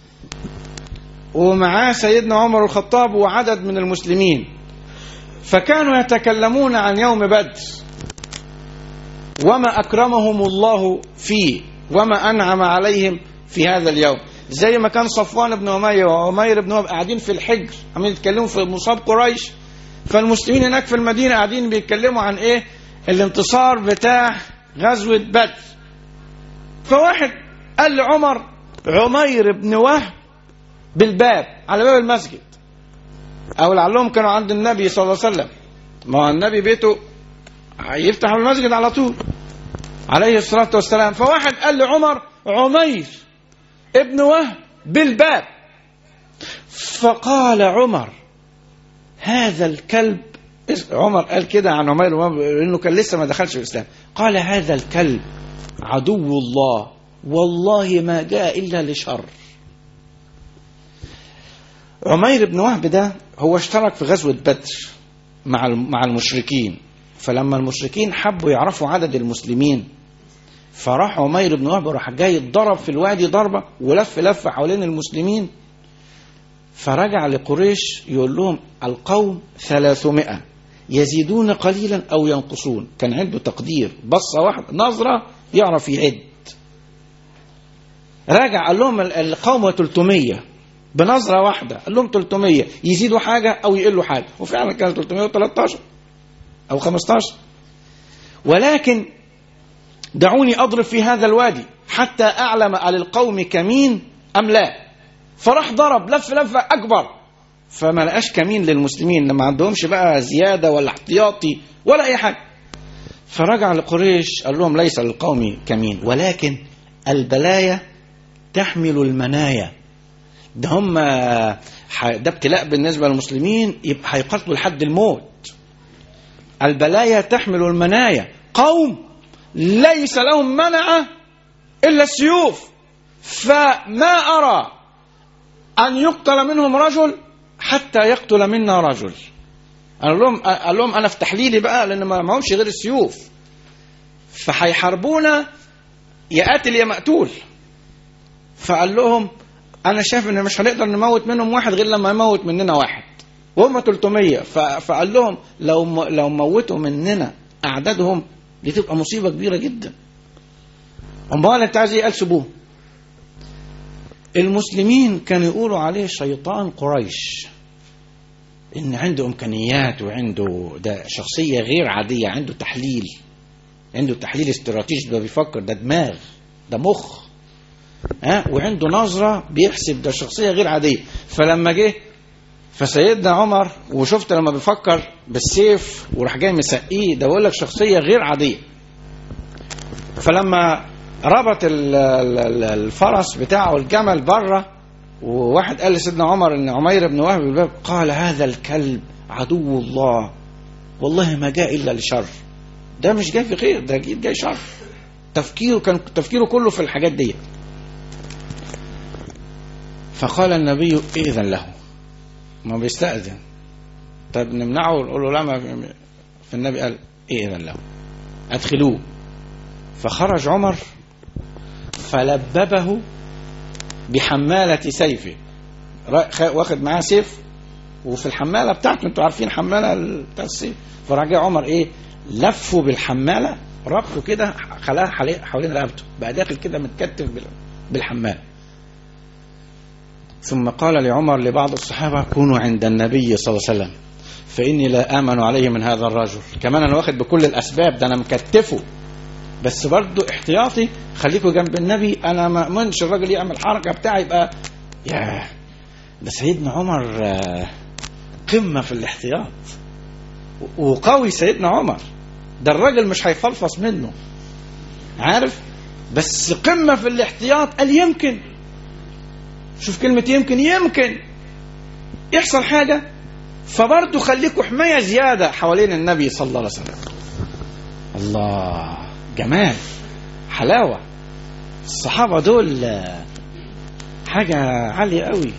ومعاه سيدنا عمر الخطاب وعدد من المسلمين فكانوا يتكلمون عن يوم بدر وما اكرمهم الله فيه وما انعم عليهم في هذا اليوم زي ما كان صفوان بن اميه وعمير بن وهب قاعدين في الحجر عمالين يتكلموا في مصاب قريش فالمسلمين هناك في المدينه قاعدين بيتكلموا عن ايه الانتصار بتاع غزوه بدر فواحد قال لعمر عمير بن وهب بالباب على باب المسجد او لعلهم كانوا عند النبي صلى الله عليه وسلم ما هو النبي بيته يفتح المسجد على طول عليه الصلاة والسلام فواحد قال لعمر عمير ابن وهب بالباب فقال عمر هذا الكلب عمر قال كده عن عمير لانه كان لسه ما دخلش في الاسلام قال هذا الكلب عدو الله والله ما جاء الا لشر عمير بن وهب ده هو اشترك في غزوة بدر مع مع المشركين فلما المشركين حبوا يعرفوا عدد المسلمين فراح عمير بن وهب راح جاي اتضرب في الوادي ضربة ولف لفة حوالين المسلمين فرجع لقريش يقول لهم القوم ثلاثمائة يزيدون قليلا أو ينقصون كان عنده تقدير بصة واحدة نظرة يعرف يعد راجع قال لهم القوم 300 بنظرة واحدة قال لهم 300 يزيدوا حاجة أو يقلوا حاجة وفعلا كان 313 أو 15 ولكن دعوني أضرب في هذا الوادي حتى أعلم على القوم كمين أم لا فراح ضرب لف لفة أكبر فما لقاش كمين للمسلمين ما عندهمش بقى زيادة ولا احتياطي ولا أي حاجة فرجع لقريش قال لهم ليس للقوم كمين ولكن البلايا تحمل المنايا ده هم ده ابتلاء بالنسبة للمسلمين يبقى هيقاتلوا لحد الموت البلايا تحمل المنايا قوم ليس لهم منع إلا السيوف فما أرى أن يقتل منهم رجل حتى يقتل منا رجل قال لهم قال لهم انا في تحليلي بقى لان ما معهمش غير السيوف فهيحاربونا يا قاتل يا مقتول فقال لهم انا شايف ان مش هنقدر نموت منهم واحد غير لما يموت مننا واحد وهم 300 فقال لهم لو لو موتوا مننا اعدادهم دي تبقى مصيبه كبيره جدا امال انت عايز ايه قال سيبوه المسلمين كانوا يقولوا عليه شيطان قريش ان عنده امكانيات وعنده ده شخصيه غير عاديه عنده تحليل عنده تحليل استراتيجي ده بيفكر ده دماغ ده مخ ها وعنده نظره بيحسب ده شخصيه غير عاديه فلما جه فسيدنا عمر وشفت لما بيفكر بالسيف وراح جاي مسقيه ده بقول لك شخصيه غير عاديه فلما ربط الفرس بتاعه الجمل بره وواحد قال لسيدنا عمر ان عمير بن وهب الباب قال هذا الكلب عدو الله والله ما جاء الا لشر ده مش جاي في خير ده جاي شر تفكيره كان تفكيره كله في الحاجات دي فقال النبي ائذن له ما بيستأذن طب نمنعه ونقول له لا ما في النبي قال ائذن له ادخلوه فخرج عمر فلببه بحمالة سيفه را- خ- واخد معاه سيف وفي الحمالة بتاعته انتوا عارفين حمالة ال- بتاع السيف فراح جاي عمر ايه لفه بالحمالة ربطه كده خلاها حالي- حوالين رقبته بقى داخل كده متكتف بال- بالحمالة ثم قال لعمر لبعض الصحابة كونوا عند النبي صلى الله عليه وسلم فإني لا آمن عليه من هذا الرجل كمان أنا واخد بكل الأسباب ده أنا مكتفه بس برضو احتياطي خليكوا جنب النبي أنا ما أؤمنش الراجل يعمل حركة بتاعي يبقى يا ده سيدنا عمر آه، قمة في الاحتياط و- وقوي سيدنا عمر ده الراجل مش هيفلفص منه عارف بس قمة في الاحتياط قال يمكن شوف كلمة يمكن يمكن يحصل حاجة فبرضه خليكوا حماية زيادة حوالين النبي صلى الله عليه وسلم الله جمال حلاوة الصحابة دول آه، حاجة عالية قوي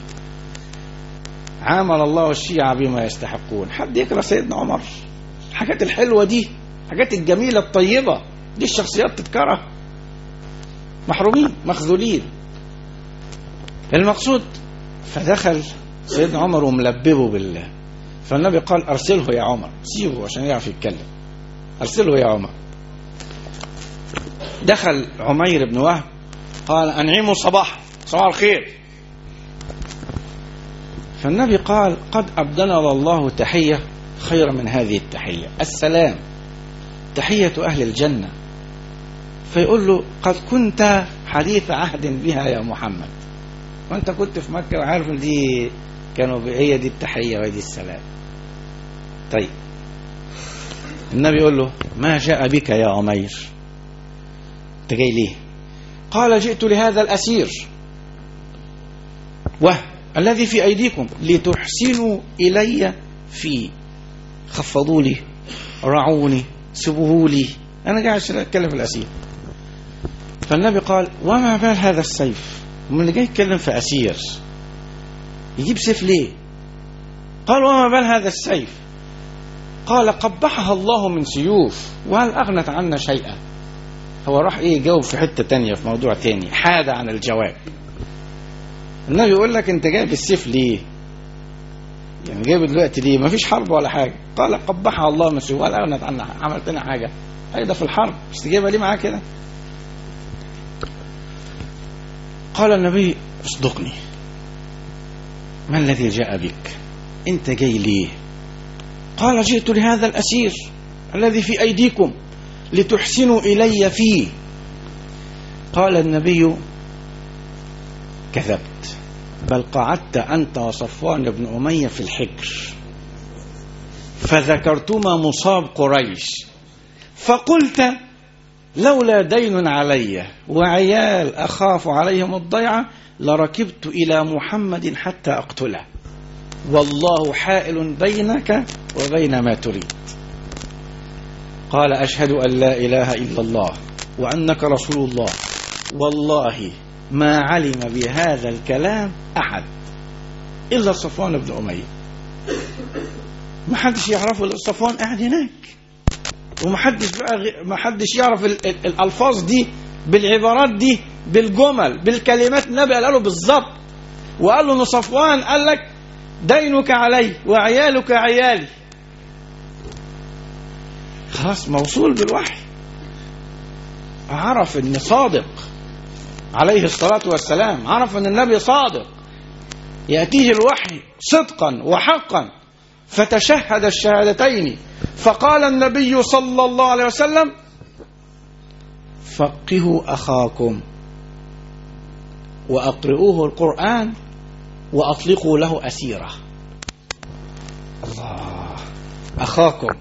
عامل الله الشيعة بما يستحقون حد يكره سيدنا عمر الحاجات الحلوة دي الحاجات الجميلة الطيبة دي الشخصيات تتكره محرومين مخذولين المقصود فدخل سيدنا عمر وملببه بالله فالنبي قال ارسله يا عمر سيبه عشان يعرف يتكلم ارسله يا عمر دخل عمير بن وهب قال انعموا صباح صباح الخير فالنبي قال قد ابدلنا الله تحيه خيرا من هذه التحيه السلام تحيه اهل الجنه فيقول له قد كنت حديث عهد بها يا محمد وانت كنت في مكه وعارف ان دي كانوا ب- هي دي التحيه وهي دي السلام طيب النبي يقول له ما جاء بك يا عمير انت جاي ليه قال جئت لهذا الاسير وه الذي في ايديكم لتحسنوا الي فيه خفضوا لي رعوني سبوه لي انا قاعد عشان اتكلم في الاسير فالنبي قال وما بال هذا السيف من اللي جاي يتكلم في اسير يجيب سيف ليه قال وما بال هذا السيف قال قبحها الله من سيوف وهل اغنت عنا شيئا هو راح ايه يجاوب في حته تانية في موضوع تاني حاد عن الجواب النبي يقول لك انت جايب السيف ليه يعني جايب دلوقتي ليه ما فيش حرب ولا حاجه قال قبحها الله من سيوف وهل اغنت عنا عملت لنا حاجه اي ده في الحرب مش تجيبها ليه معاه كده قال النبي اصدقني ما الذي جاء بك انت جاي ليه قال جئت لهذا الاسير الذي في ايديكم لتحسنوا الي فيه قال النبي كذبت بل قعدت انت وصفوان بن اميه في الحجر فذكرتما مصاب قريش فقلت لولا دين علي وعيال اخاف عليهم الضيعه لركبت الى محمد حتى اقتله والله حائل بينك وبين ما تريد قال اشهد ان لا اله الا الله وانك رسول الله والله ما علم بهذا الكلام احد الا صفوان بن اميه ما حدش يعرفه الا صفوان قاعد هناك وما حدش بقى غ- ما حدش يعرف ال- ال- الالفاظ دي بالعبارات دي بالجمل بالكلمات النبي قال له بالظبط وقال له ان صفوان قال لك دينك علي وعيالك عيالي خلاص موصول بالوحي عرف ان صادق عليه الصلاة والسلام عرف ان النبي صادق يأتيه الوحي صدقا وحقا فتشهد الشهادتين فقال النبي صلى الله عليه وسلم فقهوا أخاكم وأقرئوه القرآن وأطلقوا له أسيرة الله أخاكم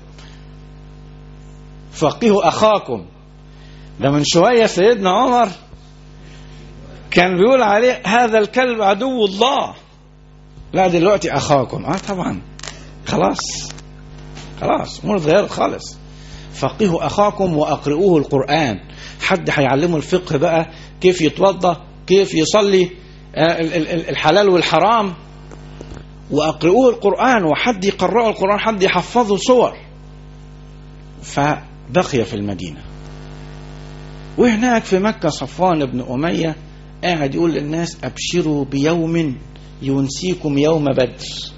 فقهوا أخاكم ده من شوية سيدنا عمر كان بيقول عليه هذا الكلب عدو الله لا دلوقتي أخاكم آه طبعا خلاص خلاص امور اتغيرت خالص فقهوا اخاكم واقرئوه القران حد هيعلمه الفقه بقى كيف يتوضا كيف يصلي آه، ال- ال- ال- الحلال والحرام واقرئوه القران وحد يقرأه القران حد يحفظه صور فبقي في المدينه وهناك في مكة صفوان بن أمية قاعد يقول للناس أبشروا بيوم ينسيكم يوم بدر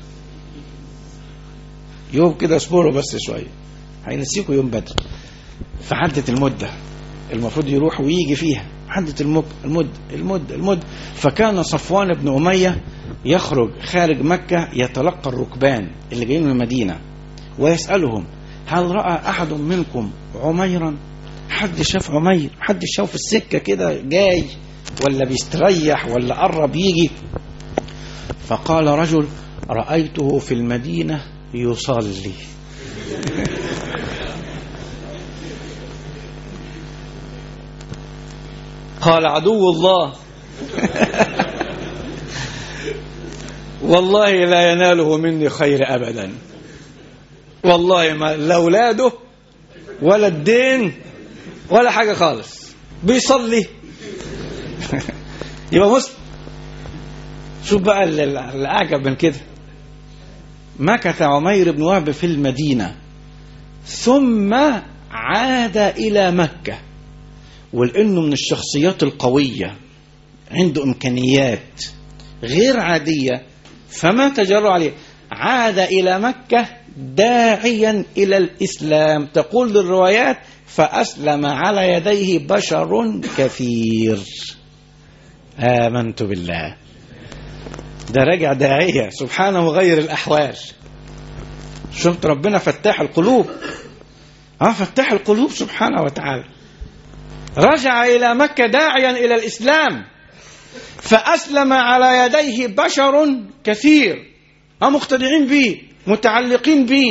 يوم كده اصبروا بس شوية هينسيكم يوم بدر فعدت المدة المفروض يروح ويجي فيها عدت المك... المد المد المد فكان صفوان بن أمية يخرج خارج مكة يتلقى الركبان اللي جايين من المدينة ويسألهم هل رأى أحد منكم عميرا حد شاف عمير حد شاف في السكة كده جاي ولا بيستريح ولا قرب يجي فقال رجل رأيته في المدينة يصلي قال عدو الله والله لا يناله مني خير أبدا والله ما لا أولاده ولا الدين ولا حاجة خالص بيصلي يبقى مسلم شوف بقى الأعجب من كده مكث عمير بن وهب في المدينة ثم عاد إلى مكة ولأنه من الشخصيات القوية عنده إمكانيات غير عادية فما تجرأ عليه عاد إلى مكة داعيا إلى الإسلام تقول الروايات فأسلم على يديه بشر كثير آمنت بالله ده راجع داعية سبحانه غير الأحوال شفت ربنا فتاح القلوب اه فتاح القلوب سبحانه وتعالى رجع إلى مكة داعيا إلى الإسلام فأسلم على يديه بشر كثير اه مقتدعين به متعلقين به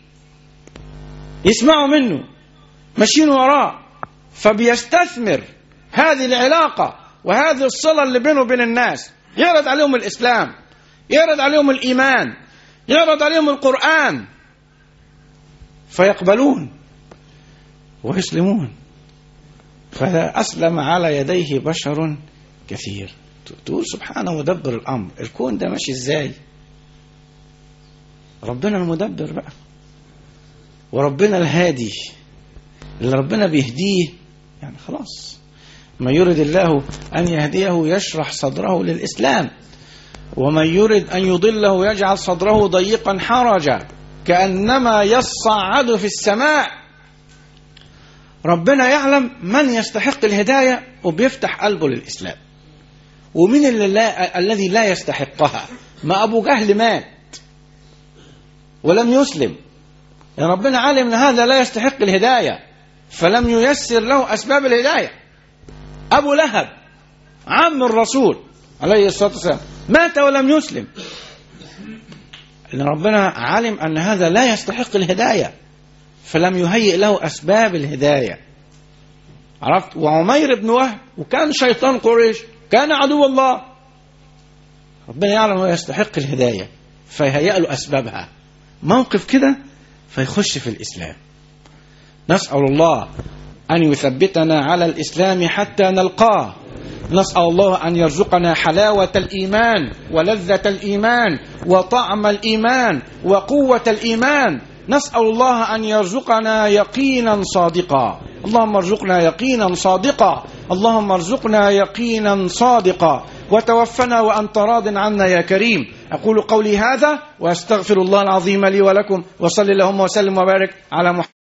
يسمعوا منه ماشيين وراه فبيستثمر هذه العلاقة وهذه الصلة اللي بينه وبين الناس يعرض عليهم الإسلام يعرض عليهم الإيمان يعرض عليهم القرآن فيقبلون ويسلمون فأسلم على يديه بشر كثير تقول سبحانه مدبر الأمر الكون ده ماشي إزاي ربنا المدبر بقى وربنا الهادي اللي ربنا بيهديه يعني خلاص من يرد الله أن يهديه يشرح صدره للإسلام ومن يرد أن يضله يجعل صدره ضيقا حرجا كأنما يصعد في السماء ربنا يعلم من يستحق الهداية وبيفتح قلبه للإسلام ومين اللي لا الذي لا يستحقها ما أبو جهل مات ولم يسلم يعني ربنا عالم أن هذا لا يستحق الهداية فلم ييسر له أسباب الهداية أبو لهب عم الرسول عليه الصلاة والسلام مات ولم يسلم إن ربنا علم أن هذا لا يستحق الهداية فلم يهيئ له أسباب الهداية عرفت وعمير بن وهب وكان شيطان قريش كان عدو الله ربنا يعلم أنه يستحق الهداية فيهيئ له أسبابها موقف كده فيخش في الإسلام نسأل الله أن يثبتنا على الإسلام حتى نلقاه نسأل الله أن يرزقنا حلاوة الإيمان ولذة الإيمان وطعم الإيمان وقوة الإيمان نسأل الله أن يرزقنا يقينا صادقا اللهم ارزقنا يقينا صادقا اللهم ارزقنا يقينا صادقا وتوفنا وأنت راض عنا يا كريم أقول قولي هذا وأستغفر الله العظيم لي ولكم وصل اللهم وسلم وبارك على محمد